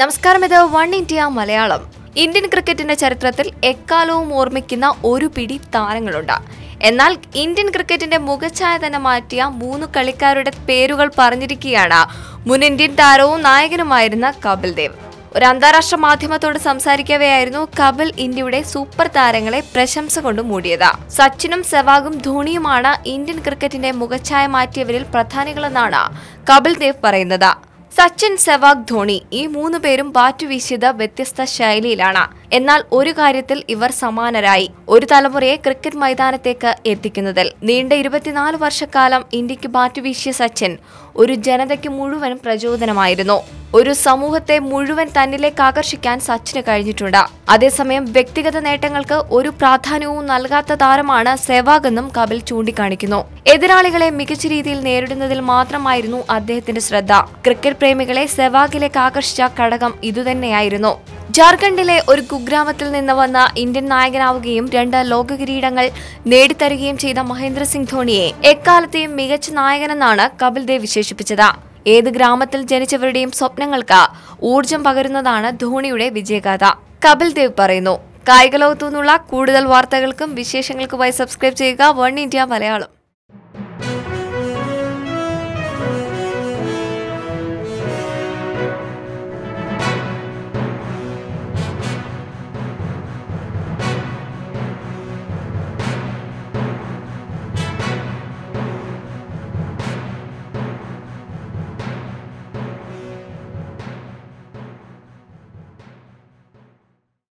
നമസ്കാരം ഇത് one India Malayalam Indian ക്രിക്കറ്റിന്റെ ചരിത്രത്തിൽ എക്കാലവും ഓർമ്മിക്കുന്ന ഒരു പിടി താരങ്ങളുണ്ട് എന്നാൽ ഇന്ത്യൻ ക്രിക്കറ്റിന്റെ മുഖച്ഛായ തന്നെ മാറ്റിയ മൂന്ന് കളിക്കാരുടെ പേരുകൾ പറഞ്ഞിരിക്കുകയാണ് മുൻ ഇന്ത്യൻ താരവും നായകനുമായിരുന്ന കപിൽ ദേവ് ഒരു അന്താരാഷ്ട്ര മാധ്യമത്തോട് സംസാരിക്കവെയായിരുന്നു കപിൽ ഇന്ത്യയുടെ സൂപ്പർ താരങ്ങളെ പ്രശംസ കൊണ്ട് മൂടിയത് സച്ചിനും സെവാഗും ധോണിയുമാണ് ഇന്ത്യൻ ക്രിക്കറ്റിന്റെ മുഖച്ഛായ മാറ്റിയവരിൽ പ്രധാനികളെന്നാണ് കപിൽ ദേവ് പറയുന്നത് സച്ചിൻ സെവാഗ് ധോണി ഈ മൂന്ന് പേരും ബാറ്റ് വീശിയത് വ്യത്യസ്ത ശൈലിയിലാണ് എന്നാൽ ഒരു കാര്യത്തിൽ ഇവർ സമാനരായി ഒരു തലമുറയെ ക്രിക്കറ്റ് മൈതാനത്തേക്ക് എത്തിക്കുന്നതിൽ നീണ്ട ഇരുപത്തിനാല് വർഷക്കാലം ഇന്ത്യക്ക് ബാറ്റ് വീശിയ സച്ചിൻ ഒരു ജനതയ്ക്ക് മുഴുവൻ പ്രചോദനമായിരുന്നു ഒരു സമൂഹത്തെ മുഴുവൻ തന്നിലേക്ക് ആകർഷിക്കാൻ സച്ചിന് കഴിഞ്ഞിട്ടുണ്ട് അതേസമയം വ്യക്തിഗത നേട്ടങ്ങൾക്ക് ഒരു പ്രാധാന്യവും നൽകാത്ത താരമാണ് സെവാഗ് എന്നും കപിൽ ചൂണ്ടിക്കാണിക്കുന്നു എതിരാളികളെ മികച്ച രീതിയിൽ നേരിടുന്നതിൽ മാത്രമായിരുന്നു അദ്ദേഹത്തിന്റെ ശ്രദ്ധ ക്രിക്കറ്റ് പ്രേമികളെ സെവാഗിലേക്ക് ആകർഷിച്ച ഘടകം ഇതുതന്നെയായിരുന്നു ജാർഖണ്ഡിലെ ഒരു കുഗ്രാമത്തിൽ നിന്ന് വന്ന ഇന്ത്യൻ നായകനാവുകയും രണ്ട് ലോക കിരീടങ്ങൾ നേടിത്തരുകയും ചെയ്ത മഹേന്ദ്ര സിംഗ് ധോണിയെ എക്കാലത്തെയും മികച്ച നായകനെന്നാണ് കപിൽ ദേവ് വിശേഷിപ്പിച്ചത് ഏത് ഗ്രാമത്തിൽ ജനിച്ചവരുടെയും സ്വപ്നങ്ങൾക്ക് ഊർജം പകരുന്നതാണ് ധോണിയുടെ വിജയഗാഥ കപിൽ ദേവ് പറയുന്നു കായിക ലോകത്തു നിന്നുള്ള കൂടുതൽ വാർത്തകൾക്കും വിശേഷങ്ങൾക്കുമായി സബ്സ്ക്രൈബ് ചെയ്യുക വൺ ഇന്ത്യ മലയാളം